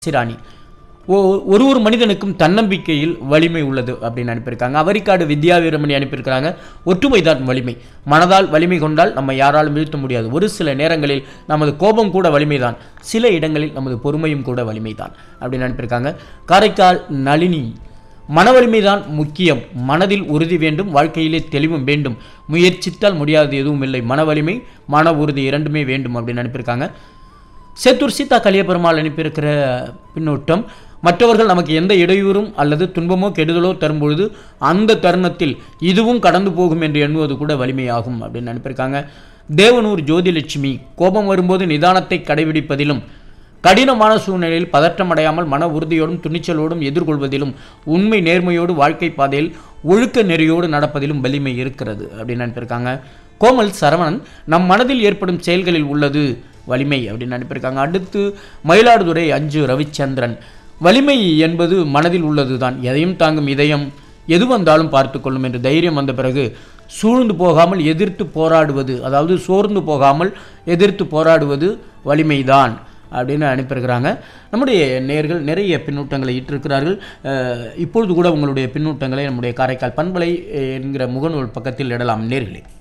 சிராணி ஒ- ஒரு ஒரு மனிதனுக்கும் தன்னம்பிக்கையில் வலிமை உள்ளது அப்படின்னு அனுப்பியிருக்காங்க அவரிக்காடு வித்யா வீரமணி அனுப்பியிருக்கிறாங்க ஒற்றுமை தான் வலிமை மனதால் வலிமை கொண்டால் நம்ம யாராலும் வீழ்த்த முடியாது ஒரு சில நேரங்களில் நமது கோபம் கூட வலிமைதான் சில இடங்களில் நமது பொறுமையும் கூட வலிமைதான் அப்படின்னு அனுப்பியிருக்காங்க காரைக்கால் நளினி மன வலிமைதான் முக்கியம் மனதில் உறுதி வேண்டும் வாழ்க்கையிலே தெளிவும் வேண்டும் முயற்சித்தால் முடியாது எதுவும் இல்லை மன வலிமை மன உறுதி இரண்டுமே வேண்டும் அப்படின்னு அனுப்பியிருக்காங்க சேத்தூர் சீதா கலியபெருமாள் அனுப்பியிருக்கிற பின்னூட்டம் மற்றவர்கள் நமக்கு எந்த இடையூறும் அல்லது துன்பமோ கெடுதலோ தரும்பொழுது அந்த தருணத்தில் இதுவும் கடந்து போகும் என்று எண்ணுவது கூட வலிமையாகும் அப்படின்னு அனுப்பியிருக்காங்க தேவனூர் ஜோதிலட்சுமி கோபம் வரும்போது நிதானத்தை கடைபிடிப்பதிலும் கடினமான சூழ்நிலையில் பதற்றமடையாமல் மன உறுதியோடும் துணிச்சலோடும் எதிர்கொள்வதிலும் உண்மை நேர்மையோடு வாழ்க்கை பாதையில் ஒழுக்க நெறியோடு நடப்பதிலும் வலிமை இருக்கிறது அப்படின்னு அனுப்பியிருக்காங்க கோமல் சரவணன் நம் மனதில் ஏற்படும் செயல்களில் உள்ளது வலிமை அப்படின்னு அனுப்பியிருக்காங்க அடுத்து மயிலாடுதுறை அஞ்சு ரவிச்சந்திரன் வலிமை என்பது மனதில் உள்ளதுதான் எதையும் தாங்கும் இதயம் எது வந்தாலும் பார்த்து கொள்ளும் என்று தைரியம் வந்த பிறகு சூழ்ந்து போகாமல் எதிர்த்து போராடுவது அதாவது சோர்ந்து போகாமல் எதிர்த்து போராடுவது வலிமைதான் அப்படின்னு அனுப்பியிருக்கிறாங்க நம்முடைய நேர்கள் நிறைய பின்னூட்டங்களை இட்டிருக்கிறார்கள் அஹ், இப்பொழுது கூட உங்களுடைய பின்னூட்டங்களை நம்முடைய காரைக்கால் பண்பலை என்கிற முகநூல் பக்கத்தில் இடலாம் நேர்களே